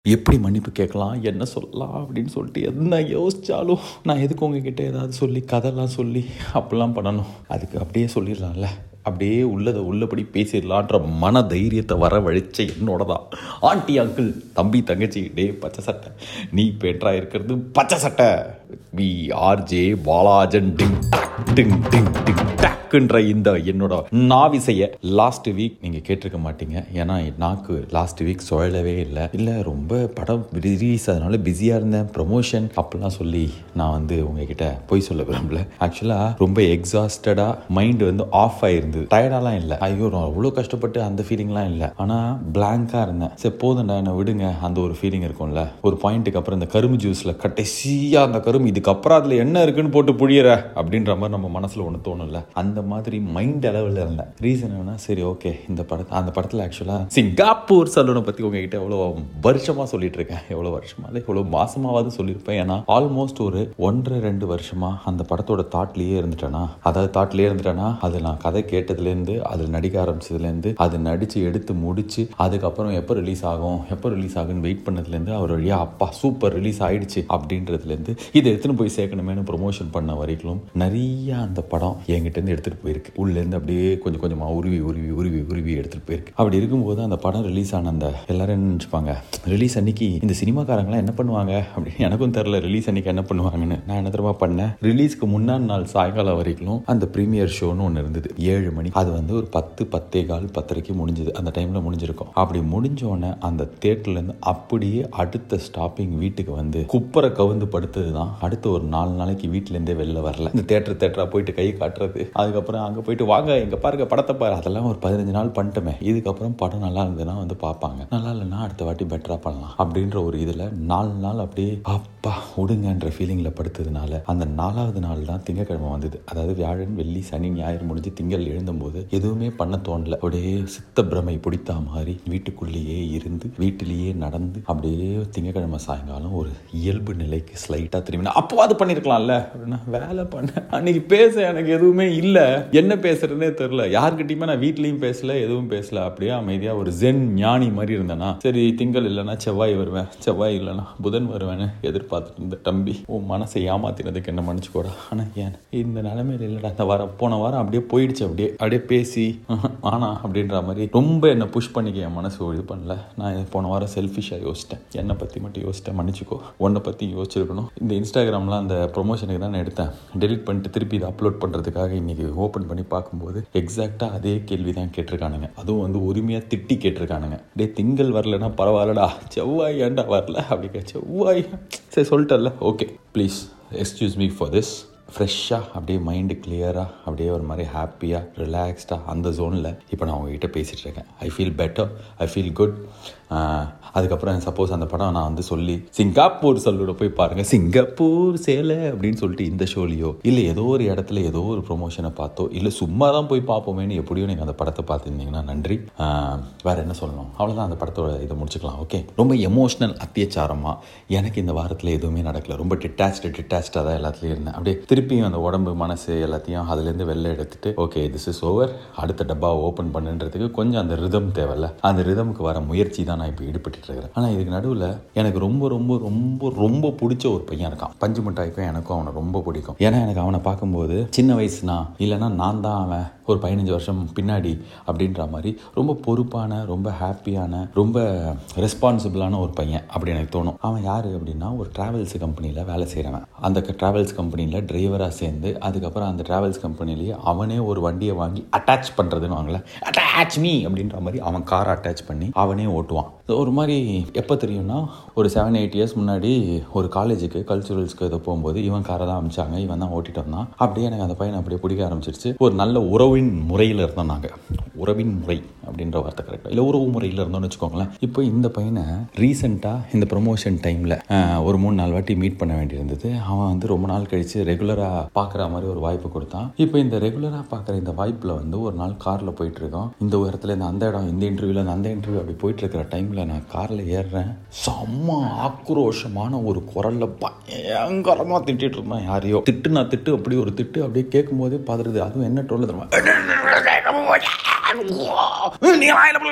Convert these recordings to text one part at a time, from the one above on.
எப்படி மன்னிப்பு கேட்கலாம் என்ன சொல்லலாம் அப்படின்னு சொல்லிட்டு என்ன யோசிச்சாலும் நான் எதுக்கு உங்ககிட்ட ஏதாவது சொல்லி கதைலாம் சொல்லி அப்படிலாம் பண்ணணும் அதுக்கு அப்படியே சொல்லிடலாம்ல அப்படியே உள்ளதை உள்ளபடி பேசிடலான்ற மன தைரியத்தை வரவழைச்ச என்னோட தான் ஆண்டி அங்கிள் தம்பி தங்கச்சி டே பச்சை சட்டை நீ பெற்றா இருக்கிறது பச்சை சட்டை வி ஆர்ஜே பாலாஜன் டிங் டக் டிங் டிங் டிங் டக்குன்ற இந்த என்னோட நாவிசைய லாஸ்ட் வீக் நீங்கள் கேட்டிருக்க மாட்டீங்க ஏன்னா என் நாக்கு லாஸ்ட் வீக் சுழலவே இல்லை இல்லை ரொம்ப படம் ரிலீஸ் அதனால பிஸியாக இருந்தேன் ப்ரொமோஷன் அப்படிலாம் சொல்லி நான் வந்து உங்ககிட்ட பொய் சொல்ல விரும்பல ஆக்சுவலாக ரொம்ப எக்ஸாஸ்டடாக மைண்ட் வந்து ஆஃப் ஆயிருந்தது டயர்டாலாம் இல்லை ஐயோ நான் அவ்வளோ கஷ்டப்பட்டு அந்த ஃபீலிங்லாம் இல்லை ஆனால் பிளாங்காக இருந்தேன் சரி போதும்டா என்னை விடுங்க அந்த ஒரு ஃபீலிங் இருக்கும்ல ஒரு பாயிண்ட்டுக்கு அப்புறம் இந்த கரும்பு ஜூஸில் கடைசியாக அந்த கரும்பு இதுக்கப்புறம் அதில் என்ன இருக்குன்னு போட்டு புழியற அப்படின்ற மாதிரி நம்ம மனசில் ஒன்று தோணும்ல அந்த மாதிரி மைண்ட் அளவில் இருந்தேன் ரீசன் என்னன்னா சரி ஓகே இந்த படத்தை அந்த படத்தில் ஆக்சுவலாக சிங்கப்பூர் சலூனை பற்றி உங்ககிட்ட எவ்வளோ வருஷமாக சொல்லிட்டு இருக்கேன் எவ்வளோ வருஷமா இல்லை எவ்வளோ மாசமாவது சொல்லியிருப்பேன் ஏன்னா ஆல்மோஸ்ட் ஒரு ஒன்றரை ரெண்டு வருஷமா அந்த படத்தோட தாட்லேயே இருந்துட்டேனா அதாவது தாட்லேயே இருந்துட்டேனா அது நான் கதை கேட்டதுலேருந்து அதில் நடிக்க ஆரம்பிச்சதுலேருந்து அது நடித்து எடுத்து முடிச்சு அதுக்கப்புறம் எப்போ ரிலீஸ் ஆகும் எப்போ ரிலீஸ் ஆகும்னு வெயிட் பண்ணதுலேருந்து அவர் வழியா அப்பா சூப்பர் ரிலீஸ் ஆயிடுச்சு அப்படின்றதுலேருந்து இதை எடுத்துன்னு போய் சேர்க்கணுமேனு ப்ரொமோஷன் பண்ண வரைக்கும் நிறைய அந்த படம் என்கிட்டேருந்து எடுத்துகிட்டு போயிருக்கு உள்ளேருந்து அப்படியே கொஞ்சம் கொஞ்சமாக உருவி உருவி உருவி உருவி எடுத்துகிட்டு போயிருக்கு அப்படி இருக்கும்போது அந்த படம் ரிலீஸ் ஆன அந்த எல்லாரும் என்ன நினச்சிப்பாங்க ரிலீஸ் அன்னைக்கு இந்த சினிமாக்காரங்களாம் என்ன பண்ணுவாங்க அப்படின்னு எனக்கும் தெரில ரிலீஸ் அன்னைக்கு என்ன பண்ணுவாங்கன்னு நான் என்ன தெரியுமா பண்ணேன் ரிலீஸ்க்கு முன்னாடி நாள் சாயங்காலம் வரைக்கும் அந்த ப்ரீமியர் ஷோன்னு ஒன்று இருந்தது ஏழு மணி அது வந்து ஒரு பத்து பத்தே கால் பத்தரைக்கு முடிஞ்சது அந்த டைமில் முடிஞ்சிருக்கும் அப்படி முடிஞ்ச உடனே அந்த தேட்டர்லேருந்து அப்படியே அடுத்த ஸ்டாப்பிங் வீட்டுக்கு வந்து குப்பரை கவுந்து படுத்தது தான் அடுத்த ஒரு நாலு நாளைக்கு வீட்டிலேருந்தே வெளில வரல இந்த தேட்டர் தேட்டரா போயிட்டு கை காட்டுறது அதுக்கப்புறம் அங்கே போயிட்டு வாங்க எங்க பாருங்க படத்தை பாரு அதெல்லாம் ஒரு பதினஞ்சு நாள் பண்ணிட்டோமே இதுக்கப்புறம் படம் நல்லா இருந்ததுன்னா வந்து பார்ப்பாங்க நல்லா இல்லைன்னா அடுத்த வாட்டி பெட்டரா பண்ணலாம் அப்படின்ற ஒரு இதில் நாலு நாள் அப்படியே அப்பா விடுங்கன்ற ஃபீலிங்கில் படுத்ததுனால அந்த நாலாவது நாள் தான் திங்கக்கிழமை வந்தது அதாவது வியாழன் வெள்ளி சனி ஞாயிறு முடிஞ்சு திங்கள் எழுந்தபோது எதுவுமே பண்ண தோணல அப்படியே சித்த பிரமை பிடித்தா மாதிரி வீட்டுக்குள்ளேயே இருந்து வீட்டிலேயே நடந்து அப்படியே திங்கக்கிழமை சாயங்காலம் ஒரு இயல்பு நிலைக்கு ஸ்லைட்டாக திரும்பினா அப்போவாது பண்ணியிருக்கலாம்ல அப்படின்னா வேலை பண்ண அன்னைக்கு பேச எனக்கு எதுவுமே இல்லை என்ன பேசுறதுனே தெரில யார்கிட்டயுமே நான் வீட்லேயும் பேசல எதுவும் பேசல அப்படியே அமைதியாக ஒரு ஜென் ஞானி மாதிரி இருந்தேனா சரி திங்கள் இல்லைன்னா செவ்வாய் வருவேன் செவ்வாய் இல்லைன்னா புதன் வருவேன்னு எதிர்பார்த்துட்டு இருந்த தம்பி உன் மனசை ஏமாத்தினதுக்கு என்ன மன்னிச்சுக்கோடா ஆனால் ஏன் இந்த நிலைமையில இல்லைடா இந்த வாரம் போன வாரம் அப்படியே போயிடுச்சு அப்படியே அப்படியே பேசி ஆனா அப்படின்ற மாதிரி ரொம்ப என்னை புஷ் பண்ணிக்க என் மனசு இது பண்ணல நான் இது போன வாரம் செல்ஃபிஷாக யோசிச்சிட்டேன் என்னை பற்றி மட்டும் யோசிச்சிட்டேன் மன்னிச்சுக்கோ உன்னை பற்றி யோசிச்சிருக்கணும் இந்த இன்ஸ்டாகிராமில் அந்த ப்ரொமோஷனுக்கு தான் நான் எடுத்தேன் டெலிட் பண்ணிட்டு திருப்பி இதை அப்லோட் பண்ணுறதுக்காக இன்னைக்கு ஓப்பன் பண்ணி பார்க்கும்போது எக்ஸாக்டாக அதே கேள்வி தான் கேட்டிருக்கானுங்க அதுவும் வந்து உரிமையாக திட்டி கேட்டிருக்கானுங்க டே திங்கள் வரலன்னா பரவாயில்லடா செவ்வாய் ஏன்டா வரல அப்படி செவ்வாய் சரி சொல்லிட்டல okay please excuse me for this ஃப்ரெஷ்ஷாக அப்படியே மைண்டு கிளியராக அப்படியே ஒரு மாதிரி ஹாப்பியாக ரிலாக்ஸ்டாக அந்த ஜோனில் இப்போ நான் உங்ககிட்ட பேசிகிட்டு இருக்கேன் I feel better I feel good அதுக்கப்புறம் சப்போஸ் அந்த படம் நான் வந்து சொல்லி சிங்கப்பூர் சொல்லோட போய் பாருங்கள் சிங்கப்பூர் சேலை அப்படின்னு சொல்லிட்டு இந்த ஷோலையோ இல்லை ஏதோ ஒரு இடத்துல ஏதோ ஒரு ப்ரொமோஷனை பார்த்தோ இல்லை சும்மா தான் போய் பார்ப்போமேனு எப்படியோ நீங்கள் அந்த படத்தை பார்த்துருந்தீங்கன்னா நன்றி வேற என்ன சொல்லணும் அவ்வளோதான் அந்த படத்தோட இதை முடிச்சுக்கலாம் ஓகே ரொம்ப எமோஷ்னல் அத்தியாச்சாரமாக எனக்கு இந்த வாரத்தில் எதுவுமே நடக்கல ரொம்ப டிட்டாச்டு டிட்டாச்சாக தான் எல்லாத்துலேயும் இருந்தேன் அப்படியே திருப்பியும் அந்த உடம்பு மனசு எல்லாத்தையும் அதுலேருந்து வெளில எடுத்துட்டு ஓகே திஸ் இஸ் ஓவர் அடுத்த டப்பா ஓப்பன் பண்ணுன்றதுக்கு கொஞ்சம் அந்த ரிதம் தேவையில்ல அந்த ரிதமுக்கு வர முயற்சி தான் நான் இப்போ ஈடுபட்டு இருக்கிறேன் ஆனால் இதுக்கு நடுவில் எனக்கு ரொம்ப ரொம்ப ரொம்ப ரொம்ப பிடிச்ச ஒரு பையன் இருக்கான் பஞ்சு மிட்டாய்க்கும் எனக்கும் அவனை ரொம்ப பிடிக்கும் ஏன்னா எனக்கு அவனை பார்க்கும்போது சின்ன வயசுனா இல்லைன்னா நான் தான் அவன் ஒரு பதினஞ்சு வருஷம் பின்னாடி அப்படின்ற மாதிரி ரொம்ப பொறுப்பான ரொம்ப ஹாப்பியான ரொம்ப ரெஸ்பான்சிபிளான ஒரு பையன் அப்படி எனக்கு தோணும் அவன் யார் அப்படின்னா ஒரு டிராவல்ஸ் கம்பெனியில் வேலை செய்கிறவன் அந்த டிராவல்ஸ் கம்பெனியில் டிரைவராக சேர்ந்து அதுக்கப்புறம் அந்த டிராவல்ஸ் கம்பெனிலேயே அவனே ஒரு வண்டியை வாங்கி அட்டாச் பண்ணுறதுன்னு வாங்கல அட்டாச் மீ அப்படின்ற மாதிரி அவன் காரை அட்டாச் பண்ணி அவனே ஓட்டுவான் ஒரு மாதிரி எப்போ தெரியும்னா ஒரு செவன் எயிட் இயர்ஸ் முன்னாடி ஒரு காலேஜுக்கு கல்ச்சுரல்ஸ்க்கு இதை போகும்போது இவன் காரை தான் அமிச்சாங்க இவன் தான் ஓட்டிட்டு வந்தான் அப்படியே எனக்கு அந்த பையனை அப்படியே பிடிக்க ஆரம்பிச்சிருச்சு ஒரு நல்ல உறவின் முறையில் இருந்தோம் நாங்கள் உறவின் முறை அப்படின்ற வார்த்தை கரெக்டாக இல்லை உறவு முறையில் இருந்தோம்னு வச்சுக்கோங்களேன் இப்போ இந்த பையனை ரீசெண்டாக இந்த ப்ரொமோஷன் டைமில் ஒரு மூணு நாலு வாட்டி மீட் பண்ண வேண்டியிருந்தது அவன் வந்து ரொம்ப நாள் கழித்து ரெகுலராக பார்க்குற மாதிரி ஒரு வாய்ப்பு கொடுத்தான் இப்போ இந்த ரெகுலராக பார்க்குற இந்த வாய்ப்பில் வந்து ஒரு நாள் காரில் போயிட்டு இருக்கோம் இந்த இடத்துல இந்த அந்த இடம் இந்த இன்டர்வியூவில் அந்த இன்டர்வியூ அப்படி போயிட்டு இருக்கிற டைமில் நான் காரில் ஏறுறேன் செம்ம ஆக்ரோஷமான ஒரு குரலில் பயங்கரமாக திட்டிட்டு இருந்தேன் யாரையோ திட்டு நான் திட்டு அப்படி ஒரு திட்டு அப்படியே கேட்கும்போதே பதறுது அதுவும் என்ன டோல்ல தெரியுமா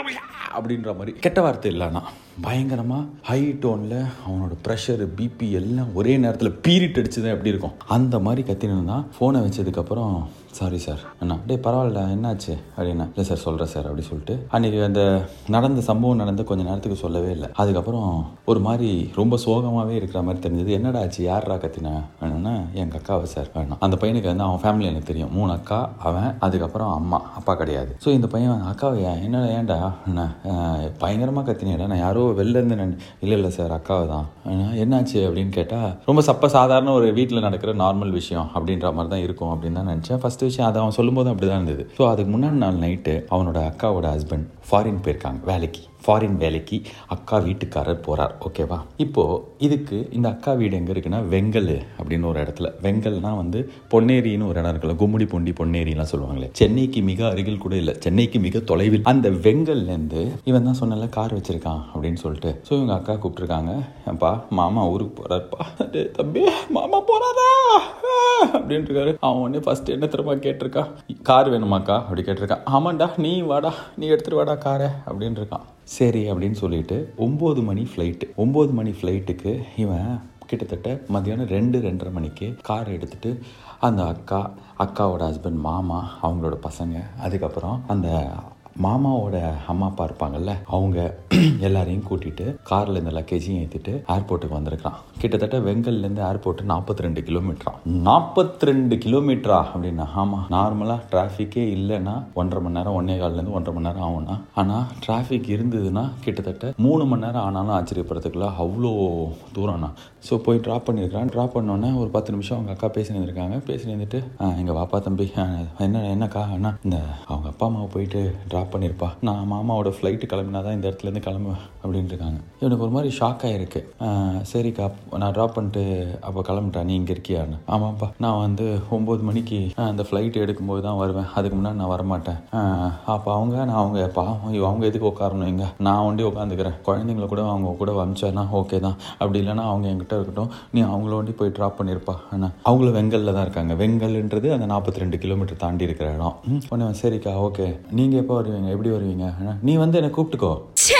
அப்படின்ற மாதிரி கெட்ட வார்த்தை இல்லைனா பயங்கரமாக ஹை டோனில் அவனோட ப்ரெஷர் பிபி எல்லாம் ஒரே நேரத்தில் பீரிட் அடிச்சது எப்படி இருக்கும் அந்த மாதிரி கத்தினு தான் ஃபோனை வச்சதுக்கப்புறம் சாரி சார் அண்ணா டே பரவாயில்ல என்னாச்சு அப்படின்னா இல்லை சார் சொல்கிறேன் சார் அப்படி சொல்லிட்டு அன்றைக்கி அந்த நடந்த சம்பவம் நடந்த கொஞ்ச நேரத்துக்கு சொல்லவே இல்லை அதுக்கப்புறம் ஒரு மாதிரி ரொம்ப சோகமாகவே இருக்கிற மாதிரி தெரிஞ்சது என்னடா ஆச்சு யாரா கத்தினா வேணும்னா எங்கள் அக்காவை சார் வேணும் அந்த பையனுக்கு வந்து அவன் ஃபேமிலி எனக்கு தெரியும் மூணு அக்கா அவன் அதுக்கப்புறம் அம்மா அப்பா கிடையாது ஸோ இந்த பையன் அக்காவை என்ன ஏன்டா என்ன பயங்கரமாக கத்தினேடா நான் யாரோ வெளில இருந்து நான் இல்லை இல்லை சார் அக்காவை தான் என்னாச்சு அப்படின்னு கேட்டால் ரொம்ப சப்ப சாதாரண ஒரு வீட்டில் நடக்கிற நார்மல் விஷயம் அப்படின்ற மாதிரி தான் இருக்கும் அப்படின்னு தான் நினச்சேன் ஃபஸ்ட் விஷயம் அதை அவன் சொல்லும்போது அப்படி தான் இருந்தது ஸோ அதுக்கு முன்னாடி நாள் நைட்டு அவனோட அக்காவோட ஹஸ்பண்ட் ஃபாரின் போயிருக்காங்க வேலைக்கு ஃபாரின் வேலைக்கு அக்கா வீட்டுக்காரர் போகிறார் ஓகேவா இப்போது இதுக்கு இந்த அக்கா வீடு எங்கே இருக்குன்னா வெங்கல் அப்படின்னு ஒரு இடத்துல வெங்கல்னா வந்து பொன்னேரின்னு ஒரு இடம் இருக்குல்ல கும்முடி பொண்டி பொன்னேரிலாம் சொல்லுவாங்களே சென்னைக்கு மிக அருகில் கூட இல்லை சென்னைக்கு மிக தொலைவில் அந்த வெங்கல்லேருந்து இவன் தான் சொன்னல கார் வச்சிருக்கான் அப்படின்னு சொல்லிட்டு ஸோ இவங்க அக்கா கூப்பிட்டுருக்காங்க அப்பா மாமா ஊருக்கு போகிறாருப்பா தம்பி மாமா போகிறாரா அப்படின்னு இருக்காரு அவன் உடனே ஃபர்ஸ்ட் என்ன திரும்ப கேட்டிருக்கா கார் வேணுமாக்கா அப்படி கேட்டிருக்கான் ஆமாண்டா நீ வாடா நீ எடுத்துட்டு வாடா காரை அப்படின்னு இருக்கான் சரி அப்படின்னு சொல்லிட்டு ஒம்பது மணி ஃப்ளைட்டு ஒம்பது மணி ஃப்ளைட்டுக்கு இவன் கிட்டத்தட்ட மதியானம் ரெண்டு ரெண்டரை மணிக்கு கார் எடுத்துட்டு அந்த அக்கா அக்காவோட ஹஸ்பண்ட் மாமா அவங்களோட பசங்க அதுக்கப்புறம் அந்த மாமாவோட அம்மா அப்பா இருப்பாங்கல்ல அவங்க எல்லாரையும் கூட்டிட்டு கார்ல இந்த லக்கேஜையும் ஏற்றிட்டு ஏர்போர்ட்டுக்கு வந்திருக்கான் கிட்டத்தட்ட வெங்கல்லேருந்து ஏர்போர்ட் நாற்பத்தி ரெண்டு கிலோமீட்டரா நாற்பத்தி ரெண்டு கிலோமீட்டரா அப்படின்னா ஆமாம் நார்மலாக டிராஃபிக்கே இல்லைன்னா ஒன்றரை மணி நேரம் ஒன்னே கால்லேருந்து ஒன்றரை மணி நேரம் ஆகும்னா ஆனால் டிராஃபிக் இருந்ததுன்னா கிட்டத்தட்ட மூணு மணி நேரம் ஆனாலும் ஆச்சரியப்படுறதுக்குள்ள அவ்வளோ தூரம்னா ஸோ போய் ட்ராப் பண்ணியிருக்கிறான் ட்ராப் பண்ணோன்னே ஒரு பத்து நிமிஷம் அவங்க அக்கா பேசினு இருக்காங்க பேசினு இருந்துட்டு எங்கள் வாப்பா தம்பி என்ன என்னக்கா அண்ணா இந்த அவங்க அப்பா அம்மாவை போயிட்டு ட்ராப் பண்ணியிருப்பா நான் மாமாவோட ஃப்ளைட்டு கிளம்பினா தான் இந்த இடத்துலேருந்து கிளம்புவேன் அப்படின்னு இருக்காங்க இவனுக்கு ஒரு மாதிரி ஷாக் ஆகிருக்கு சரிக்கா நான் ட்ராப் பண்ணிட்டு அப்போ கிளம்பிட்டேன் நீ இங்கே இருக்கியான்னு ஆமாப்பா நான் வந்து ஒம்பது மணிக்கு அந்த ஃப்ளைட் எடுக்கும்போது தான் வருவேன் அதுக்கு முன்னாடி நான் வரமாட்டேன் அப்போ அவங்க நான் அவங்க பாவம் அவங்க எதுக்கு உட்காரணும் இங்கே நான் ஒண்டி உட்காந்துக்கிறேன் குழந்தைங்கள கூட அவங்க கூட அமிச்சானா ஓகே தான் அப்படி இல்லைன்னா அவங்க என்கிட்ட இருக்கட்டும் நீ அவங்கள ஒண்டி போய் ட்ராப் பண்ணியிருப்பா அண்ணா அவங்களும் வெங்கல்ல தான் இருக்காங்க வெங்கல்ன்றது அந்த நாற்பத்தி ரெண்டு கிலோமீட்டர் தாண்டி இருக்கிற இடம் ஒன்று சரிக்கா ஓகே நீங்கள் எப்போ வருவீங்க எப்படி வருவீங்க நீ வந்து என்னை கூப்பிட்டுக்கோ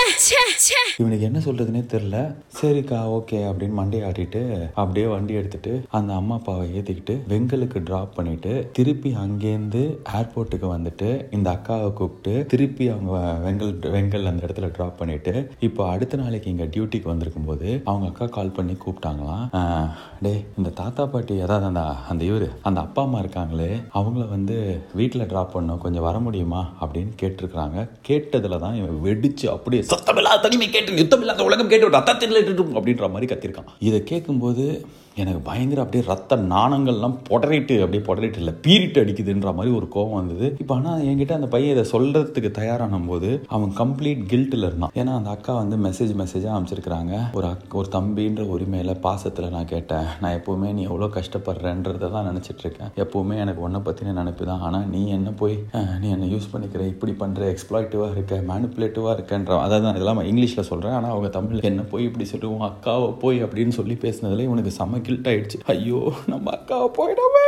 இவனுக்கு என்ன சொல்றதுனே தெரில சரிக்கா ஓகே அப்படின்னு மண்டையை ஆட்டிட்டு அப்படியே வண்டி எடுத்துட்டு அந்த அம்மா அப்பாவை ஏற்றிக்கிட்டு வெங்கலுக்கு ட்ராப் பண்ணிட்டு திருப்பி அங்கேருந்து ஏர்போர்ட்டுக்கு வந்துட்டு இந்த அக்காவை கூப்பிட்டு திருப்பி அவங்க வெங்கல் வெங்கல் அந்த இடத்துல ட்ராப் பண்ணிட்டு இப்போ அடுத்த நாளைக்கு இங்கே டியூட்டிக்கு வந்திருக்கும் போது அவங்க அக்கா கால் பண்ணி கூப்பிட்டாங்களாம் டே இந்த தாத்தா பாட்டி அதாவது அந்த அந்த இவர் அந்த அப்பா அம்மா இருக்காங்களே அவங்கள வந்து வீட்டில் ட்ராப் பண்ணோம் கொஞ்சம் வர முடியுமா அப்படின்னு கேட்டிருக்கிறாங்க கேட்டதில் தான் இவன் வெடிச்சு அப்படியே சத்தமில்லாத தனிமை கேட்டு யுத்தம் இல்லாத உலகம் கேட்டு ரத்தத்தில் அப்படின்ற மாதிரி கத்திருக்கான் இதை கேட்கும்போது எனக்கு பயங்கர அப்படியே ரத்த நாணங்கள்லாம் பொடரிட்டு அப்படியே பொடரிட்டு இல்லை பீரிட்டு அடிக்குதுன்ற மாதிரி ஒரு கோவம் வந்தது இப்போ ஆனால் என்கிட்ட அந்த பையன் இதை சொல்கிறதுக்கு தயாரான போது அவன் கம்ப்ளீட் கில்ட்டில் இருந்தான் ஏன்னா அந்த அக்கா வந்து மெசேஜ் மெசேஜாக அமைச்சிருக்கிறாங்க ஒரு அக் ஒரு தம்பின்ற உரிமையில் பாசத்தில் நான் கேட்டேன் நான் எப்போவுமே நீ எவ்வளோ கஷ்டப்படுறன்றதை தான் நினச்சிட்டு இருக்கேன் எப்போவுமே எனக்கு ஒன்றை பற்றின நினைப்பு தான் ஆனால் நீ என்ன போய் நீ என்னை யூஸ் பண்ணிக்கிற இப்படி பண்ணுற எக்ஸ்ப்ளாய்டிவாக இருக்க மேனிப்புலேட்டிவாக இருக்கன்ற அதாவது நான் இதெல்லாம் இங்கிலீஷில் சொல்கிறேன் ஆனால் அவங்க தமிழ் என்ன போய் இப்படி சொல்லி உன் அக்காவை போய் அப்படின்னு சொல்லி பேசினதுல இவனுக்கு செம்ம கில்ட் ஆயிடுச்சு ஐயோ நம்ம அக்காவை போயிடவே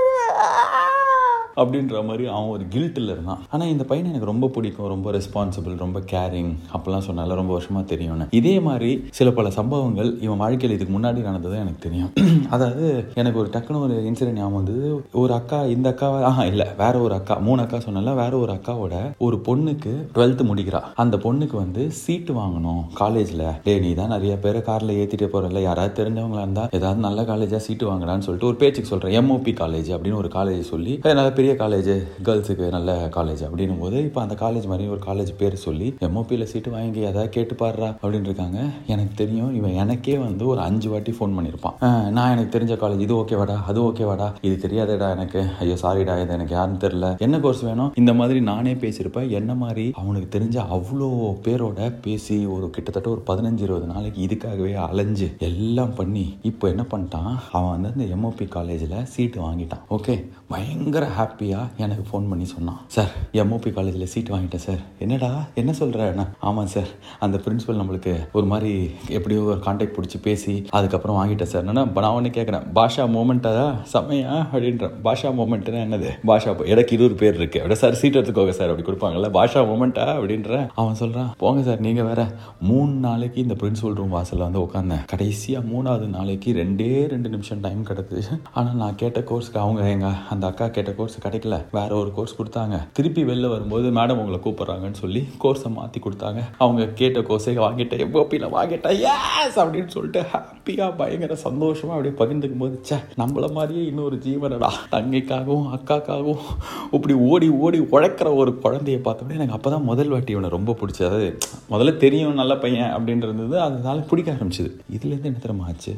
அப்படின்ற மாதிரி அவன் ஒரு கில்ட்டில் இருந்தான் ஆனால் இந்த பையனை எனக்கு ரொம்ப பிடிக்கும் ரொம்ப ரெஸ்பான்சிபிள் ரொம்ப கேரிங் அப்பெல்லாம் சொன்னால ரொம்ப வருஷமாக தெரியும்னு இதே மாதிரி சில பல சம்பவங்கள் இவன் வாழ்க்கையில் இதுக்கு முன்னாடி நடந்தது எனக்கு தெரியும் அதாவது எனக்கு ஒரு டக்குன்னு ஒரு இன்சிடென்ட் ஞாபகம் வந்தது ஒரு அக்கா இந்த அக்காவை ஆஹா இல்லை வேற ஒரு அக்கா மூணு அக்கா சொன்னால வேற ஒரு அக்காவோட ஒரு பொண்ணுக்கு டுவெல்த்து முடிக்கிறா அந்த பொண்ணுக்கு வந்து சீட்டு வாங்கணும் காலேஜில் டே நீ தான் நிறைய பேரை காரில் ஏற்றிட்டு போகிறல யாராவது தெரிஞ்சவங்களா இருந்தால் ஏதாவது நல்ல காலேஜாக சீட்டு வாங்குறான்னு சொல்லிட்டு ஒரு பேச்சுக்கு சொல்கிறேன் எம்ஓபி காலேஜ் அப்படின்னு ஒரு காலேஜ் சொல்லி நல்ல பெரிய காலேஜ் கேர்ள்ஸுக்கு நல்ல காலேஜ் அப்படின்னும் போது இப்போ அந்த காலேஜ் மாதிரி ஒரு காலேஜ் பேர் சொல்லி எம்ஓபியில் சீட்டு வாங்கி ஏதாவது கேட்டு பாடுறா அப்படின்னு இருக்காங்க எனக்கு தெரியும் இவன் எனக்கே வந்து ஒரு அஞ்சு வாட்டி ஃபோன் பண்ணியிருப்பான் நான் எனக்கு தெரிஞ்ச காலேஜ் இது ஓகேவாடா அது ஓகேவாடா இது தெரியாதடா எனக்கு ஐயோ சாரிடா இது எனக்கு யாருன்னு தெரியல என்ன கோர்ஸ் வேணும் இந்த மாதிரி நானே பேசியிருப்பேன் என்ன மாதிரி அவனுக்கு தெரிஞ்ச அவ்வளோ பேரோட பேசி ஒரு கிட்டத்தட்ட ஒரு பதினஞ்சு இருபது நாளைக்கு இதுக்காகவே அலைஞ்சு எல்லாம் பண்ணி இப்போ என்ன பண்ணிட்டான் அவன் வந்து அந்த எம்ஓபி காலேஜில் சீட்டு வாங்கிட்டான் ஓகே பயங்கர ஹாப்பி ஹாப்பியாக எனக்கு ஃபோன் பண்ணி சொன்னான் சார் எம்ஓபி காலேஜில் சீட் வாங்கிட்டேன் சார் என்னடா என்ன சொல்கிறேன் ஆமாம் சார் அந்த பிரின்ஸிபல் நம்மளுக்கு ஒரு மாதிரி எப்படியோ ஒரு கான்டாக்ட் பிடிச்சி பேசி அதுக்கப்புறம் வாங்கிட்டேன் சார் நான் நான் ஒன்று கேட்குறேன் பாஷா மூமெண்ட்டா செம்மையா அப்படின்றேன் பாஷா மூமெண்ட்னா என்னது பாஷா எனக்கு இருபது பேர் இருக்கு அப்படியே சார் சீட் எடுத்துக்கோங்க சார் அப்படி கொடுப்பாங்கல்ல பாஷா மூமெண்ட்டா அப்படின்ற அவன் சொல்கிறான் போங்க சார் நீங்கள் வேற மூணு நாளைக்கு இந்த பிரின்சிபல் ரூம் வாசலில் வந்து உட்காந்தேன் கடைசியாக மூணாவது நாளைக்கு ரெண்டே ரெண்டு நிமிஷம் டைம் கிடக்குது ஆனால் நான் கேட்ட கோர்ஸ்க்கு அவங்க எங்க அந்த அக்கா கேட்ட கோர்ஸ் கிடைக்கல வேற ஒரு கோர்ஸ் கொடுத்தாங்க திருப்பி வெளில வரும்போது மேடம் உங்களை கூப்பிட்றாங்கன்னு சொல்லி கோர்ஸை மாற்றி கொடுத்தாங்க அவங்க கேட்ட கோர்ஸை வாங்கிட்டேன் எவ்வளோ வாங்கிட்டேன் ஏஸ் அப்படின்னு சொல்லிட்டு ஹாப்பியாக பயங்கர சந்தோஷமாக அப்படியே பகிர்ந்துக்கும் போது சே நம்மள மாதிரியே இன்னொரு ஜீவனடா தங்கைக்காகவும் அக்காக்காகவும் இப்படி ஓடி ஓடி உழைக்கிற ஒரு குழந்தைய பார்த்தோன்னே எனக்கு அப்போ தான் முதல் வாட்டி இவனை ரொம்ப பிடிச்சது அதாவது முதல்ல தெரியும் நல்ல பையன் அப்படின்றது அதனால பிடிக்க ஆரம்பிச்சிது இதுலேருந்து என்ன தெரியுமா ஆச்சு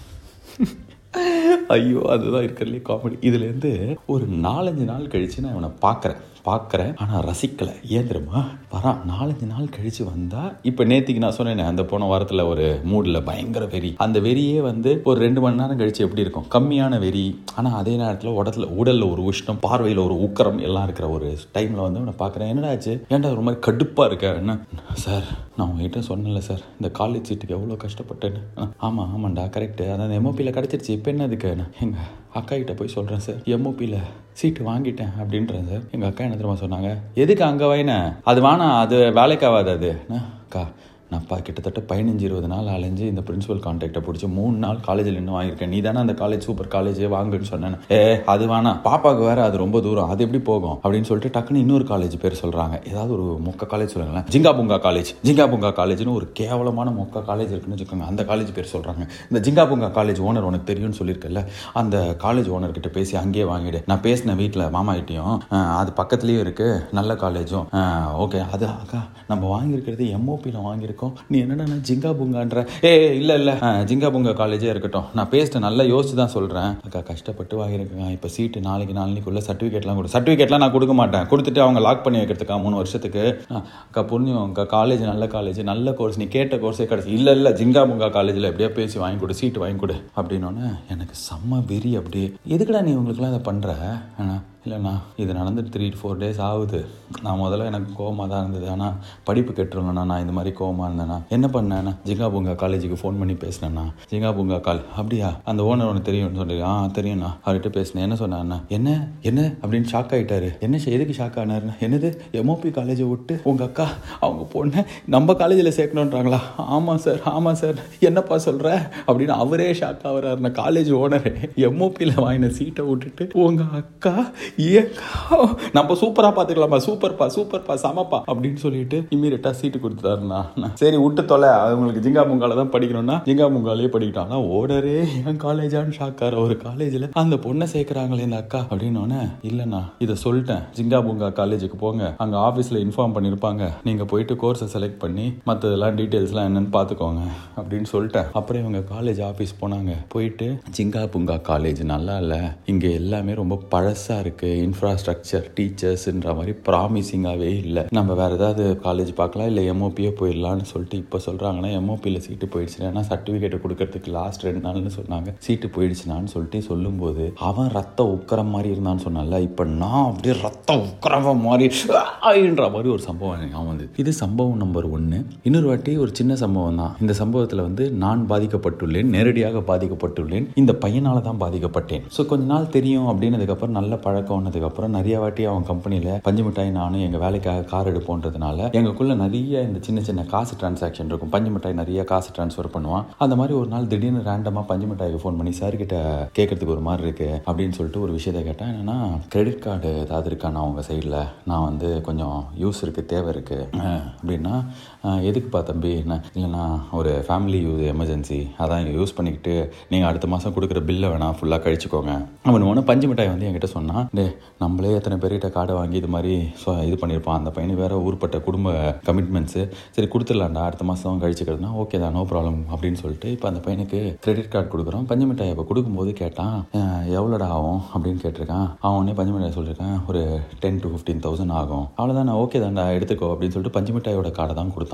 ஐயோ அதுதான் இருக்கிறதுலே காமெடி இதுலேருந்து ஒரு நாலஞ்சு நாள் கழித்து நான் இவனை பார்க்குறேன் பார்க்குறேன் ஆனால் ரசிக்கலை ஏன் தெரியுமா வரான் நாலஞ்சு நாள் கழித்து வந்தால் இப்போ நேத்திக்கு நான் சொன்னேனே அந்த போன வாரத்தில் ஒரு மூடில் பயங்கர வெறி அந்த வெறியே வந்து ஒரு ரெண்டு மணி நேரம் கழித்து எப்படி இருக்கும் கம்மியான வெறி ஆனால் அதே நேரத்தில் உடத்துல உடலில் ஒரு உஷ்ணம் பார்வையில் ஒரு உக்கரம் எல்லாம் இருக்கிற ஒரு டைமில் வந்து அவனை பார்க்குறேன் என்னடாச்சு ஏன்டா ஒரு மாதிரி கடுப்பாக இருக்க என்ன சார் நான் உங்ககிட்ட சொன்னல சார் இந்த காலேஜ் சீட்டுக்கு எவ்வளோ கஷ்டப்பட்டேன்னு ஆமாம் ஆமாண்டா கரெக்டு அதான் எம்ஓபியில் கிடச்சிருச்சு இப்போ என்ன அதுக்கு எங்கள் அக்கா கிட்ட போய் சொல்கிறேன் சார் எம்ஓபியில் சீட்டு வாங்கிட்டேன் அப்படின்றேன் சார் எங்கள் அக்கா என்ன தெரியுமா சொன்னாங்க எதுக்கு அங்கே வாங்கின அது வேணாம் அது வேலைக்கு ஆகாது அது அக்கா நான் பா கிட்டத்தட்ட பதினஞ்சு இருபது நாள் அலைஞ்சு இந்த பிரின்சிபல் கான்டாக்டை பிடிச்சி மூணு நாள் காலேஜில் இன்னும் வாங்கியிருக்கேன் நீ தானே அந்த காலேஜ் சூப்பர் காலேஜே வாங்குன்னு சொன்னேன் ஏ அது வேணாம் பாப்பாவுக்கு வேற அது ரொம்ப தூரம் அது எப்படி போகும் அப்படின்னு சொல்லிட்டு டக்குன்னு இன்னொரு காலேஜ் பேர் சொல்கிறாங்க ஏதாவது ஒரு மொக்க காலேஜ் சொல்லுங்களேன் ஜிங்கா புங்கா காலேஜ் ஜிங்கா புங்கா காலேஜ்னு ஒரு கேவலமான மொக்க காலேஜ் இருக்குன்னு வச்சுக்கோங்க அந்த காலேஜ் பேர் சொல்கிறாங்க இந்த ஜிங்கா புங்கா காலேஜ் ஓனர் உனக்கு தெரியும்னு சொல்லியிருக்கல அந்த காலேஜ் ஓனர்கிட்ட பேசி அங்கேயே வாங்கிடு நான் பேசின வீட்டில் மாமா கிட்டேயும் அது பக்கத்துலேயும் இருக்குது நல்ல காலேஜும் ஓகே அது அக்கா நம்ம வாங்கியிருக்கிறது எம்ஓபியில் வாங்கியிருக்கோம் நீ என்னடா ஜிங்கா புங்கான்ற ஏ இல்லை இல்லை ஜிங்கா புங்கா காலேஜே இருக்கட்டும் நான் பேசிட்டு நல்லா யோசிச்சு தான் சொல்கிறேன் அக்கா கஷ்டப்பட்டு வாங்கியிருக்கேன் இப்போ சீட்டு நாளைக்கு நாளைக்குள்ளே சர்டிஃபிகேட்லாம் கொடு சர்டிஃபிகேட்லாம் நான் கொடுக்க மாட்டேன் கொடுத்துட்டு அவங்க லாக் பண்ணி வைக்கிறதுக்கா மூணு வருஷத்துக்கு அக்கா புரிஞ்சும் அக்கா காலேஜ் நல்ல காலேஜ் நல்ல கோர்ஸ் நீ கேட்ட கோர்ஸே கிடச்சி இல்லை இல்லை ஜிங்கா புங்கா காலேஜில் எப்படியா பேசி வாங்கி கொடு சீட்டு வாங்கி கொடு அப்படின்னோடனே எனக்கு செம்ம வெறி அப்படியே எதுக்குடா நீ உங்களுக்குலாம் இதை பண்ணுற இல்லைண்ணா இது நடந்துட்டு த்ரீ ஃபோர் டேஸ் ஆகுது நான் முதல்ல எனக்கு கோவமாக தான் இருந்தது ஆனால் படிப்பு கெட்டுருங்கண்ணா நான் இந்த மாதிரி கோவமாக இருந்தேண்ணா என்ன பண்ணேண்ணா ஜிங்கா பூங்கா காலேஜுக்கு ஃபோன் பண்ணி பேசினேண்ணா ஜிங்கா பூங்கா கால் அப்படியா அந்த ஓனர் ஒன்று தெரியும்னு சொல்லி ஆ தெரியும்ண்ணா அவர்கிட்ட பேசினேன் என்ன சொன்னாண்ணா என்ன என்ன அப்படின்னு ஷாக் ஆகிட்டாரு என்ன எதுக்கு ஷாக் ஆனாருண்ணா என்னது எம்ஓபி காலேஜை விட்டு உங்கள் அக்கா அவங்க பொண்ணை நம்ம காலேஜில் சேர்க்கணுன்றாங்களா ஆமாம் சார் ஆமாம் சார் என்னப்பா சொல்கிற அப்படின்னு அவரே ஷாக் ஆகிறாருண்ணா காலேஜ் ஓனரு எம்ஓபியில் வாங்கின சீட்டை விட்டுட்டு உங்கள் அக்கா ஏக்கா நம்ம சூப்பராக பார்த்துக்கலாமா சூப்பர்ப்பா சூப்பர்ப்பா சமப்பா அப்படின்னு சொல்லிட்டு இம்மீடியட்டாக சீட்டு கொடுத்துட்டாருண்ணா சரி விட்டு தொலை அவங்களுக்கு ஜிங்கா முங்கால தான் படிக்கணும்னா ஜிங்கா முங்காலே படிக்கிட்டாங்கன்னா ஓடரே என் காலேஜான்னு ஷாக்கார ஒரு காலேஜில் அந்த பொண்ணை சேர்க்குறாங்களே இந்த அக்கா அப்படின்னோடனே இல்லைண்ணா இதை சொல்லிட்டேன் ஜிங்கா புங்கா காலேஜுக்கு போங்க அங்கே ஆஃபீஸில் இன்ஃபார்ம் பண்ணியிருப்பாங்க நீங்கள் போயிட்டு கோர்ஸை செலக்ட் பண்ணி மற்றதெல்லாம் டீட்டெயில்ஸ்லாம் என்னன்னு பார்த்துக்கோங்க அப்படின்னு சொல்லிட்டேன் அப்புறம் இவங்க காலேஜ் ஆஃபீஸ் போனாங்க போயிட்டு ஜிங்கா புங்கா காலேஜ் நல்லா இல்லை இங்கே எல்லாமே ரொம்ப பழசாக இருக்குது இன்ஃப்ராஸ்ட்ரக்சர் டீச்சர்ஸ்ன்ற மாதிரி ப்ராமிசிங்காகவே இல்லை நம்ம வேறு ஏதாவது காலேஜ் பார்க்கலாம் இல்லை எம்ஓபியே போயிடலான்னு சொல்லிட்டு இப்போ சொல்கிறாங்கன்னா எம்ஓபியில் சீட்டு போயிடுச்சு ஏன்னா சர்டிஃபிகேட் கொடுக்கறதுக்கு லாஸ்ட் ரெண்டு நாள்னு சொன்னாங்க சீட்டு போயிடுச்சுனான்னு சொல்லிட்டு சொல்லும்போது அவன் ரத்த உக்கரம் மாதிரி இருந்தான்னு சொன்னால இப்போ நான் அப்படியே ரத்த உக்கரவ மாதிரி ஆயின்ற மாதிரி ஒரு சம்பவம் எனக்கு ஞாபகம் வந்து இது சம்பவம் நம்பர் ஒன்று இன்னொரு வாட்டி ஒரு சின்ன சம்பவம் தான் இந்த சம்பவத்தில் வந்து நான் பாதிக்கப்பட்டுள்ளேன் நேரடியாக பாதிக்கப்பட்டுள்ளேன் இந்த பையனால தான் பாதிக்கப்பட்டேன் ஸோ கொஞ்ச நாள் தெரியும் அப்படின்னதுக்கப்புறம் நல்ல பழக்கம் ஆனதுக்கப்புறம் நிறைய வாட்டி அவன் கம்பெனியில் பஞ்சு மிட்டாய் நானும் எங்கள் வேலைக்காக கார் எடுப்போன்றதுனால எங்களுக்குள்ள நிறைய இந்த சின்ன சின்ன காசு டிரான்சாக்ஷன் இருக்கும் பஞ்சு மிட்டாய் நிறைய காசு ட்ரான்ஸ்ஃபர் பண்ணுவான் அந்த மாதிரி ஒரு நாள் திடீர்னு ரேண்டமாக பஞ்சு மிட்டாய்க்கு ஃபோன் பண்ணி சார் கிட்ட கேட்கறதுக்கு ஒரு மாதிரி இருக்கு அப்படின்னு சொல்லிட்டு ஒரு விஷயத்த கேட்டேன் என்னன்னா கிரெடிட் கார்டு ஏதாவது இருக்காண்ணா உங்க சைடில் நான் வந்து கொஞ்சம் யூஸ் இருக்கு தேவை இருக்கு அஹ், அப்படின்னா அஹ், எதுக்குப்பா தம்பி என்ன இல்லைண்ணா ஒரு ஃபேமிலி யூஸ் எமர்ஜென்சி அதான் யூஸ் பண்ணிக்கிட்டு நீங்கள் அடுத்த மாதம் கொடுக்குற பில்லை வேணாம் ஃபுல்லாக கழிச்சுக்கோங்க அவன் ஒன்று பஞ்சு மிட்டாய் வந்து என்கிட்ட சொன்னான் டே நம்மளே எத்தனை பேர்கிட்ட கார்டை வாங்கி இது மாதிரி சொ- இது பண்ணியிருப்பான் அந்த பையனுக்கு வேற ஊர்பட்ட குடும்ப கமிட்மெண்ட்ஸு சரி கொடுத்துடலாம்டா அடுத்த மாதம் கழிச்சுக்கிறதுனா ஓகே தான் நோ ப்ராப்ளம் அப்படின்னு சொல்லிட்டு இப்போ அந்த பையனுக்கு கிரெடிட் கார்டு கொடுக்குறோம் பஞ்சு மிட்டாய் இப்போ கொடுக்கும்போது கேட்டான் "அஹ், எவ்வளோடா ஆகும் அப்படின்னு கேட்டிருக்கான் அவன் உடனே பஞ்சு மிட்டாய் சொல்லியிருக்கான் ஒரு டென் டு ஃபிஃப்டீன் தௌசண்ட் ஆகும் அவ்வளோதான் நான் ஓகே தான்டா எடுத்துக்கோ அப்படின்னு சொல்லிட்டு பஞ்சு மிட்டாயோட கார்டை தான் கொடுத்தான்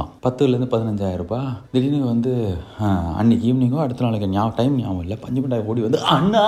இருக்கான் பத்துலேருந்து பதினஞ்சாயிரம் ரூபாய் திடீர்னு வந்து ஆஹ், அன்னைக்கு ஈவினிங்கோ அடுத்த நாளைக்கு ஞாபகம் டைம் ஞாபகம் இல்லை பஞ்சு மிட்டாய் ஓடி வந்து அண்ணா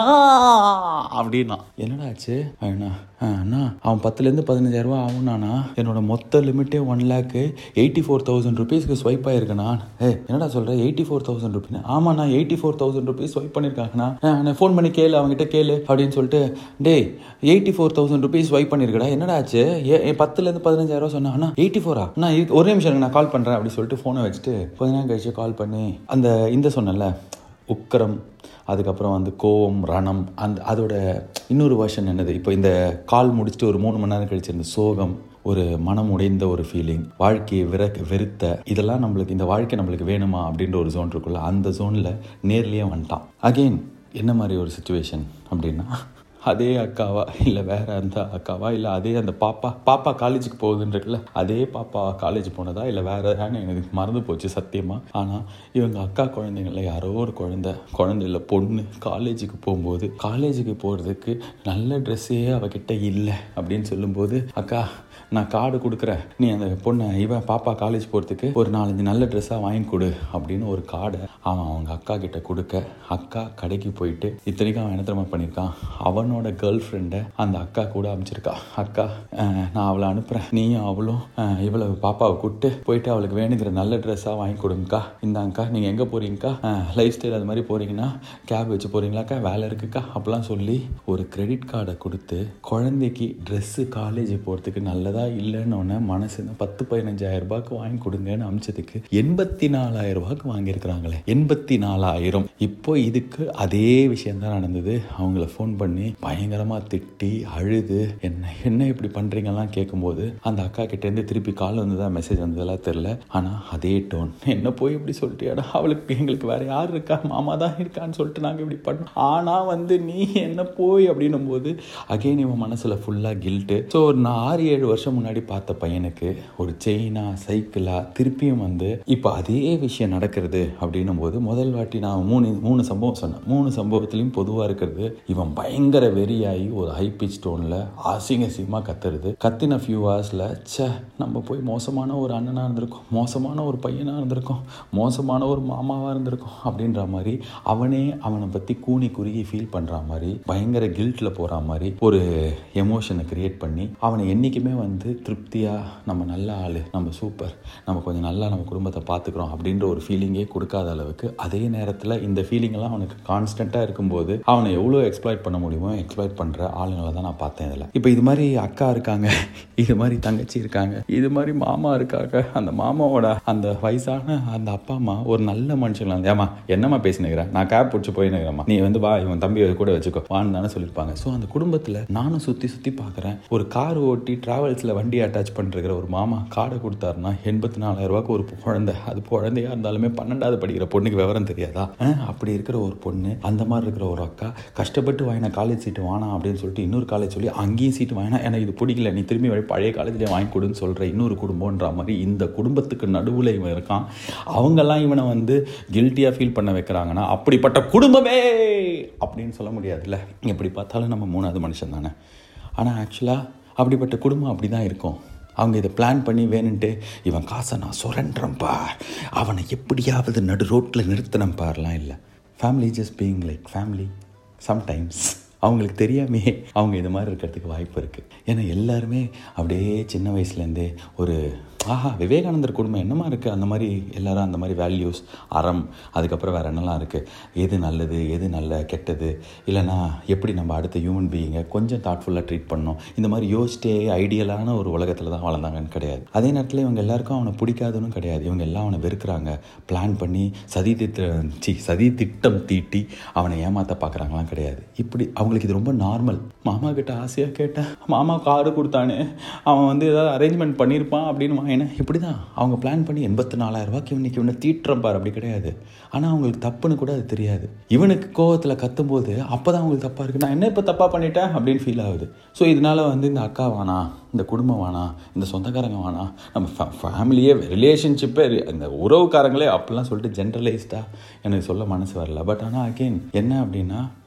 அப்படின்னா என்னடா ஆச்சு அண்ணா ஆஹ், அண்ணா அவன் பத்துலேருந்து பதினஞ்சாயிரம் ரூபாய் ஆகுனானா என்னோட மொத்த லிமிட்டே one lakh eighty four thousand ருபீஸ்க்கு ஸ்வைப் ஆயிருக்கேண்ணா ஏ என்னடா சொல்கிற எயிட்டி ஃபோர் தௌசண்ட் ருபீஸ் ஆமாண்ணா eighty four thousand rupees swipe பண்ணியிருக்காங்கண்ணா ஃபோன் பண்ணி கேளு அவங்ககிட்ட கேளு அப்படின்னு சொல்லிட்டு டேய் eighty four thousand rupees swipe பண்ணியிருக்கடா என்னடா ஆச்சு ஏ ஏ, பத்துலேருந்து பதினஞ்சாயிரம் ரூபா சொன்னா அண்ணா எயிட்டி ஃபோரா அண்ணா இருக்கு ஒரே நிமிஷம் இருங்க, நான் கால் பண்ணுறேன் அப்படி சொல்லிட்டு ஃபோனை வச்சுட்டு கொஞ்ச நேரம் கழிச்சு கால் பண்ணி அந்த இந்த சொன்னேன்ல உக்கரம் அதுக்கப்புறம் வந்து கோவம் ரணம் அந்த அதோட இன்னொரு வெர்ஷன் என்னது இப்போ இந்த கால் முடிச்சுட்டு ஒரு மூணு மணி நேரம் கழிச்சு இந்த சோகம் ஒரு மனம் உடைந்த ஒரு ஃபீலிங் வாழ்க்கையை விரக்க வெறுத்த இதெல்லாம் நம்மளுக்கு இந்த வாழ்க்கை நம்மளுக்கு வேணுமா அப்படின்ற ஒரு ஜோன் இருக்குல்ல அந்த ஜோனில் நேர்லேயே வந்துட்டான் அகெயின் என்ன மாதிரி ஒரு சுச்சுவேஷன் அப்படின்னா அதே அக்காவா இல்லை வேற அந்த அக்காவா இல்லை அதே அந்த பாப்பா பாப்பா காலேஜுக்கு போகுதுன்றதுல அதே பாப்பா காலேஜ் போனதா இல்லை வேற யாருன்னு எனக்கு மறந்து போச்சு சத்தியமா ஆனால் இவங்க அக்கா குழந்தைங்கள யாரோ ஒரு குழந்தை குழந்தை இல்லை பொண்ணு காலேஜுக்கு போகும்போது காலேஜுக்கு போகிறதுக்கு நல்ல ட்ரெஸ்ஸே அவகிட்ட இல்லை அப்படின்னு சொல்லும்போது அக்கா நான் கார்டு கொடுக்குறேன் நீ அந்த பொண்ணை இவன் பாப்பா காலேஜ் போகிறதுக்கு ஒரு நாலஞ்சு நல்ல ட்ரெஸ்ஸாக வாங்கி கொடு அப்படின்னு ஒரு கார்டை அவன் அவங்க அக்கா கிட்ட கொடுக்க அக்கா கடைக்கு போயிட்டு இத்தனைக்கும் அவன் என்ன தெரியுமா பண்ணியிருக்கான் அவனோட கேர்ள் ஃப்ரெண்டை அந்த அக்கா கூட அமைச்சிருக்கா அக்கா அஹ், நான் அவளை அனுப்புகிறேன் நீயும் அவளும் அஹ், இவளை பாப்பாவை கூப்பிட்டு போயிட்டு அவளுக்கு வேணுங்கிற நல்ல ட்ரெஸ்ஸாக வாங்கி கொடுங்கக்கா இந்தாங்கக்கா நீங்கள் எங்கே போகிறீங்கக்கா லைஃப் ஸ்டைல் அது மாதிரி போகிறீங்கன்னா கேப் வச்சு போகிறீங்களாக்கா வேலை இருக்குக்கா அப்படிலாம் சொல்லி ஒரு கிரெடிட் கார்டை கொடுத்து குழந்தைக்கு ட்ரெஸ்ஸு காலேஜ் போகிறதுக்கு நல்லதா இல்லைன்னு மனசு இந்த பத்து பதினஞ்சாயிரம் ரூபாய்க்கு வாங்கி கொடுங்கன்னு அமிச்சதுக்கு எண்பத்தி நாலாயிரம் ரூபாய்க்கு வாங்கியிருக்கிறாங்களே எண்பத்தி நாலாயிரம் இப்போ இதுக்கு அதே விஷயம் தான் நடந்தது அவங்கள ஃபோன் பண்ணி பயங்கரமாக திட்டி அழுது என்ன என்ன இப்படி பண்ணுறீங்கலாம் கேட்கும்போது அந்த அக்கா கிட்டேருந்து திருப்பி கால் வந்ததா மெசேஜ் வந்ததெல்லாம் தெரில ஆனால் அதே டோன் என்ன போய் இப்படி சொல்லிட்டியாடா அவளுக்கு எங்களுக்கு வேற யார் இருக்கா மாமா தான் இருக்கான்னு சொல்லிட்டு நாங்கள் இப்படி பண்ணோம் ஆனால் வந்து நீ என்ன போய் அப்படின்னும் போது அகைன் இவன் மனசில் ஃபுல்லாக கில்ட்டு ஸோ நான் ஆறு ஏழு வருஷம் முன்னாடி பார்த்த பையனுக்கு ஒரு செயினா சைக்கிளா திருப்பியும் வந்து இப்போ அதே விஷயம் நடக்கிறது அப்படின்னும் போது முதல் வாட்டி நான் மூணு மூணு சம்பவம் சொன்னேன் மூணு சம்பவத்துலையும் பொதுவாக இருக்கிறது இவன் பயங்கர வெறியாகி ஒரு ஹை பிச் டோனில் அசிங்க அசிங்கமாக கத்துறது கத்தின ஃபியூ ஹவர்ஸில் ச்சே நம்ம போய் மோசமான ஒரு அண்ணனாக இருந்திருக்கோம் மோசமான ஒரு பையனாக இருந்திருக்கோம் மோசமான ஒரு மாமாவாக இருந்திருக்கோம் அப்படின்ற மாதிரி அவனே அவனை பற்றி கூனி குறுகி ஃபீல் பண்ணுற மாதிரி பயங்கர கில்ட்டில் போகிற மாதிரி ஒரு எமோஷனை கிரியேட் பண்ணி அவனை என்றைக்குமே வந்து திருப்தியாக நம்ம நல்ல ஆள் நம்ம சூப்பர் நம்ம கொஞ்சம் நல்லா நம்ம குடும்பத்தை பார்த்துக்குறோம் அப்படின்ற ஒரு ஃபீலிங்கே கொடுக்காத அளவுக்கு அதே நேரத்தில் இந்த ஃபீலிங்கெல்லாம் அவனுக்கு கான்ஸ்டண்ட்டாக இருக்கும்போது அவனை எவ்வளோ எக்ஸ்ப்ளாய்ட் பண்ண முடியுமோ எக்ஸ்ப்ளாய்ட் பண்ணுற ஆளுங்களை தான் நான் பார்த்தேன் இதில் இப்போ இது மாதிரி அக்கா இருக்காங்க இது மாதிரி தங்கச்சி இருக்காங்க இது மாதிரி மாமா இருக்காங்க அந்த மாமாவோட அந்த வயசான அந்த அப்பா அம்மா ஒரு நல்ல மனுஷங்களா ஏமா என்னம்மா பேசினுக்கிறேன் நான் கேப் பிடிச்சி போயினுக்கிறேம்மா நீ வந்து வா இவன் தம்பி கூட வச்சுக்கோ வான்னு தானே சொல்லியிருப்பாங்க ஸோ அந்த குடும்பத்தில் நானும் சுற்றி சுற்றி பார்க்குறேன் ஒரு கார் ஓட்டி டிராவல்ஸில் வண்டி அட்டாச் பண்ணிருக்கிற ஒரு மாமா கார்டை கொடுத்தாருன்னா எண்பத்தி நாலாயிரம் ரூபாய்க்கு ஒரு குழந்தை அது குழந்தையா இருந்தாலுமே பன்னெண்டாவது படிக்கிற பொண்ணுக்கு விவரம் தெரியாதா அஹ், அப்படி இருக்கிற ஒரு பொண்ணு அந்த மாதிரி இருக்கிற ஒரு அக்கா கஷ்டப்பட்டு வாங்கின காலேஜ் சீட்டு வேணாம் அப்படின்னு சொல்லிட்டு இன்னொரு காலேஜ் சொல்லி அங்கேயும் சீட்டு வாங்கினா எனக்கு இது பிடிக்கல நீ திரும்பி வழி பழைய காலேஜ்லேயே வாங்கி கொடுன்னு சொல்கிற இன்னொரு குடும்பம்ன்ற மாதிரி இந்த குடும்பத்துக்கு நடுவில் இவன் இருக்கான் அவங்கெல்லாம் இவனை வந்து கில்ட்டியாக ஃபீல் பண்ண வைக்கிறாங்கன்னா அப்படிப்பட்ட குடும்பமே அப்படின்னு சொல்ல முடியாதுல்ல எப்படி பார்த்தாலும் நம்ம மூணாவது மனுஷன் தானே ஆனால் ஆக்சுவலாக அப்படிப்பட்ட குடும்பம் அப்படி தான் இருக்கும் அவங்க இதை பிளான் பண்ணி வேணுன்ட்டு இவன் காசை நான் சுரண்டுறேன் பார் அவனை எப்படியாவது நடு ரோட்டில் நிறுத்தினம் பார்லாம் இல்லை family just being like family sometimes அவங்களுக்கு தெரியாமே அவங்க இது மாதிரி இருக்கிறதுக்கு வாய்ப்பு இருக்குது ஏன்னா எல்லாருமே அப்படியே சின்ன வயசுலேருந்தே ஒரு ஆஹா விவேகானந்தர் குடும்பம் என்னமா இருக்குது அந்த மாதிரி எல்லாரும் அந்த மாதிரி வேல்யூஸ் அறம் அதுக்கப்புறம் வேறு என்னெல்லாம் இருக்குது எது நல்லது எது நல்ல கெட்டது இல்லைனா எப்படி நம்ம அடுத்த ஹியூமன் பீயிங்கை கொஞ்சம் தாட்ஃபுல்லாக ட்ரீட் பண்ணணும் இந்த மாதிரி யோசிச்சே ஐடியலான ஒரு உலகத்தில் தான் வளர்ந்தாங்கன்னு கிடையாது அதே நேரத்தில் இவங்க எல்லாருக்கும் அவனை பிடிக்காதுன்னு கிடையாது இவங்க எல்லாம் அவனை வெறுக்கிறாங்க பிளான் பண்ணி சதி திட்டம் சி சதி திட்டம் தீட்டி அவனை ஏமாற்ற பார்க்குறாங்களாம் கிடையாது இப்படி அவங்களுக்கு இது ரொம்ப நார்மல் மாமா கிட்ட ஆசையாக கேட்டேன் மாமா காரு கொடுத்தானே அவன் வந்து ஏதாவது அரேஞ்ச்மெண்ட் பண்ணியிருப்பான் அப்படின்னு வாங்கினேன் இப்படி தான் அவங்க பிளான் பண்ணி எண்பத்தி நாலாயிரம் ரூபாய்க்கு இவனுக்கு இவனை தீட்டுறேன் பார் அப்படி கிடையாது ஆனால் அவங்களுக்கு தப்புன்னு கூட அது தெரியாது இவனுக்கு கோவத்தில் கத்தும்போது அப்போ தான் அவங்களுக்கு தப்பாக இருக்குது நான் என்ன இப்போ தப்பாக பண்ணிட்டேன் அப்படின்னு ஃபீல் ஆகுது ஸோ இதனால வந்து இந்த அக்கா வேணாம் இந்த குடும்பம் வேணாம் இந்த சொந்தக்காரங்க வேணாம் நம்ம ஃபேமிலியே ரிலேஷன்ஷிப்பே இந்த உறவுக்காரங்களே அப்படிலாம் சொல்லிட்டு ஜென்ரலைஸ்டாக எனக்கு சொல்ல மனசு வரல பட் ஆனால் அகெயின் என்ன அப்படின்னா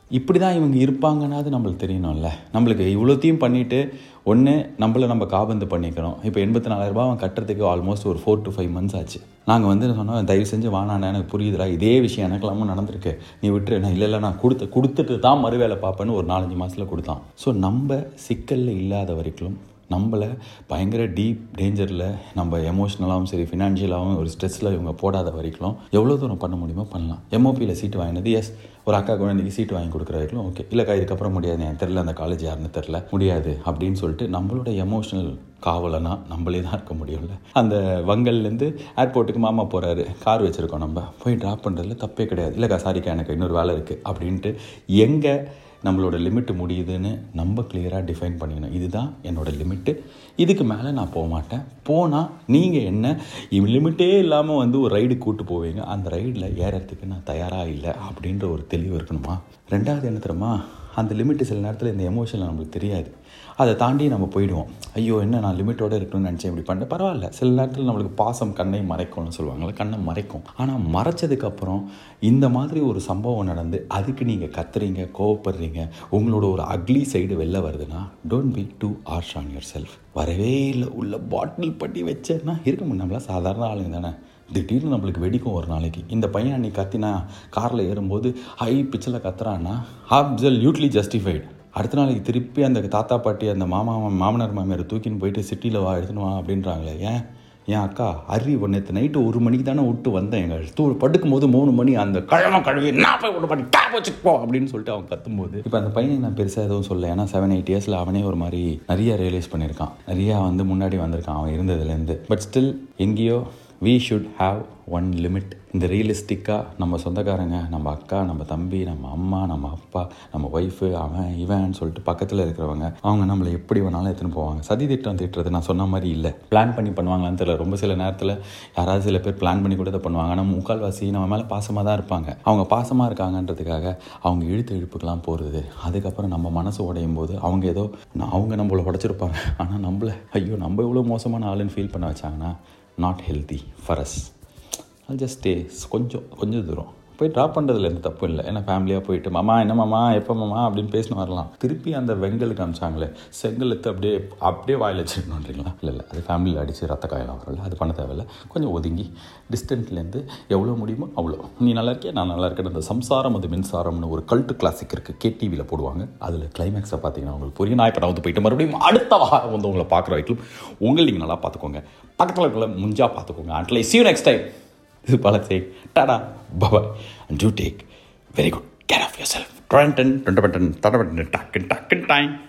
இப்படி தான் இவங்க இருப்பாங்கன்னாது நம்மளுக்கு தெரியணும்ல நம்மளுக்கு இவ்வளோத்தையும் பண்ணிவிட்டு ஒன்று நம்மளை நம்ம காபந்து பண்ணிக்கிறோம் இப்போ எண்பத்தி நாலாயிரரூபா அவன் கட்டுறதுக்கு ஆல்மோஸ்ட் ஒரு ஃபோர் டு ஃபைவ் மந்த்ஸ் ஆச்சு நாங்கள் வந்து சொன்னோம் தயவு செஞ்சு வானாண்ணே எனக்கு புரியுதுடா இதே விஷயம் எனக்கெல்லாமும் நடந்திருக்கு நீ விட்டுரு நான் இல்லை இல்லை நான் கொடுத்து கொடுத்துட்டு தான் மறுவேலை பார்ப்பேன்னு ஒரு நாலஞ்சு மாதத்தில் கொடுத்தான் ஸோ நம்ம சிக்கலில் இல்லாத வரைக்கும் நம்மளை பயங்கர டீப் டேஞ்சரில் நம்ம எமோஷ்னலாகவும் சரி ஃபினான்ஷியலாகவும் ஒரு ஸ்ட்ரெஸ்ஸில் இவங்க போடாத வரைக்கும் எவ்வளோ தூரம் பண்ண முடியுமோ பண்ணலாம் எம்ஓபியில் சீட்டு வாங்கினது எஸ் ஒரு அக்கா குழந்தைக்கு சீட்டு வாங்கி கொடுக்குற வரைக்கும் ஓகே இல்லைக்கா இதுக்கப்புறம் முடியாது எனக்கு தெரில அந்த காலேஜ் யாருன்னு தெரில முடியாது அப்படின்னு சொல்லிட்டு நம்மளோட எமோஷ்னல் காவலனா நம்மளே தான் இருக்க முடியும்ல அந்த வங்கல்லேருந்து ஏர்போர்ட்டுக்கு மாமா போகிறாரு கார் வச்சுருக்கோம் நம்ம போய் ட்ராப் பண்ணுறதுல தப்பே கிடையாது இல்லைக்கா சாரிக்கா எனக்கு இன்னொரு வேலை இருக்குது அப்படின்ட்டு எங்கே நம்மளோட லிமிட்டு முடியுதுன்னு நம்ம கிளியராக டிஃபைன் பண்ணிக்கணும் இதுதான் என்னோட லிமிட்டு இதுக்கு மேலே நான் போக மாட்டேன் போனால் நீங்கள் என்ன லிமிட்டே இல்லாமல் வந்து ஒரு ரைடு கூட்டு போவீங்க அந்த ரைடில் ஏறத்துக்கு நான் தயாராக இல்லை அப்படின்ற ஒரு தெளிவு இருக்கணுமா ரெண்டாவது என்ன தெரியுமா அந்த லிமிட்டு சில நேரத்தில் இந்த எமோஷனில் நம்மளுக்கு தெரியாது அதை தாண்டி நம்ம போயிடுவோம் ஐயோ என்ன நான் லிமிட்டோடு இருக்கணும்னு நினச்சேன் இப்படி பண்ணேன் பரவாயில்ல சில நேரத்தில் நம்மளுக்கு பாசம் கண்ணை மறைக்கும்னு சொல்லுவாங்கள்ல கண்ணை மறைக்கும் ஆனால் மறைச்சதுக்கப்புறம் இந்த மாதிரி ஒரு சம்பவம் நடந்து அதுக்கு நீங்கள் கத்துறீங்க கோவப்படுறீங்க உங்களோட ஒரு அக்லி சைடு வெளில வருதுன்னா don't be too harsh on yourself வரவே இல்லை உள்ள பாட்டில் பண்ணி வச்சேன்னா இருக்க முடியும் நம்மளாம் சாதாரண ஆளுங்க தானே திடீர்னு நம்மளுக்கு வெடிக்கும் ஒரு நாளைக்கு இந்த பையன் அன்னைக்கு கத்தினா காரில் ஏறும்போது ஹை பிச்சில் கத்துறான்னா அப்சல்யூட்லி ஜஸ்டிஃபைடு அடுத்த நாளைக்கு திருப்பி அந்த தாத்தா பாட்டி அந்த மாமா மாமனார் மாமியார் தூக்கின்னு போயிட்டு சிட்டியில் வா எடுத்துன்னு வா அப்படின்றாங்களே ஏன் என் அக்கா அரி நேற்று நைட்டு ஒரு மணிக்கு தானே விட்டு வந்தேன் எங்கள் தூ படுக்கும் போது மூணு மணி அந்த கழமை கழுவி நான் போய் விட்டு பண்ணி டேப் வச்சுட்டு போ அப்படின்னு சொல்லிட்டு அவன் கத்தும்போது இப்போ அந்த பையனை நான் பெருசாக எதுவும் சொல்ல ஏன்னா செவன் எயிட் இயர்ஸில் அவனே ஒரு மாதிரி நிறைய ரியலைஸ் பண்ணியிருக்கான் நிறையா வந்து முன்னாடி வந்திருக்கான் அவன் இருந்ததுலேருந்து பட் ஸ்டில் எங்கேயோ we should have one limit இந்த ரியலிஸ்டிக்காக நம்ம சொந்தக்காரங்க நம்ம அக்கா நம்ம தம்பி நம்ம அம்மா நம்ம அப்பா நம்ம ஒய்ஃபு அவன் இவன் சொல்லிட்டு பக்கத்தில் இருக்கிறவங்க அவங்க நம்மளை எப்படி வேணாலும் எடுத்துன்னு போவாங்க சதி திட்டம் திட்டுறது நான் சொன்ன மாதிரி இல்லை பிளான் பண்ணி பண்ணுவாங்களான்னு தெரியல ரொம்ப சில நேரத்தில் யாராவது சில பேர் பிளான் பண்ணி கூட இதை பண்ணுவாங்க ஆனால் முக்கால்வாசி நம்ம மேலே பாசமாக தான் இருப்பாங்க அவங்க பாசமாக இருக்காங்கன்றதுக்காக அவங்க இழுத்து இழுப்புக்கெல்லாம் போகிறது அதுக்கப்புறம் நம்ம மனசு உடையும் போது அவங்க ஏதோ அவங்க நம்மளை உடச்சிருப்பாங்க ஆனால் நம்மள ஐயோ நம்ம இவ்வளோ மோசமான ஆளுன்னு ஃபீல் பண்ண வச்சாங்கன்னா நாட் ஹெல்த்தி ஃபார் அஸ் அது ஜஸ்ட் ஸ்டே கொஞ்சம் கொஞ்சம் தூரம் போய் ட்ராப் பண்ணுறதுல எந்த தப்பு இல்லை ஏன்னா ஃபேமிலியாக போயிட்டு மாமா என்ன மாமா எப்போ மாமா அப்படின்னு பேசினு வரலாம் திருப்பி அந்த வெங்கலுக்கு அமிச்சாங்களே செங்கல் எடுத்து அப்படியே அப்படியே வாயில் வச்சுக்கணுன்றீங்களா இல்லை இல்லை அது ஃபேமிலியில் அடித்து ரத்த காயலாம் வரல அது பண்ண தேவையில்ல கொஞ்சம் ஒதுங்கி டிஸ்டன்ட்லேருந்து எவ்வளோ முடியுமோ அவ்வளோ நீ நல்லா இருக்கியா நான் நல்லா இருக்கேன் அந்த சம்சாரம் அது மின்சாரம்னு ஒரு கல்ட்டு கிளாசிக் இருக்குது கேடிவியில் போடுவாங்க அதில் கிளைமேக்ஸை பார்த்தீங்கன்னா உங்களுக்கு புரியும் நான் இப்போ நான் வந்து போயிட்டு மறுபடியும் அடுத்த வாரம் வந்து உங்களை பார்க்குற வரைக்கும் உங்களை நீங்கள் நல்லா பார்த்துக்கோங்க பக்கத்தில் இருக்கிற முஞ்சா பார்த்துக்கோங்க அட்லை சி நெக்ஸ்ட் டைம் இது பல சேக் tata bye bye and to take very good care of yourself ட்ரெண்டன் ட்ரெண்டன் தடவட்டன் டக்கு டக்கு டைம்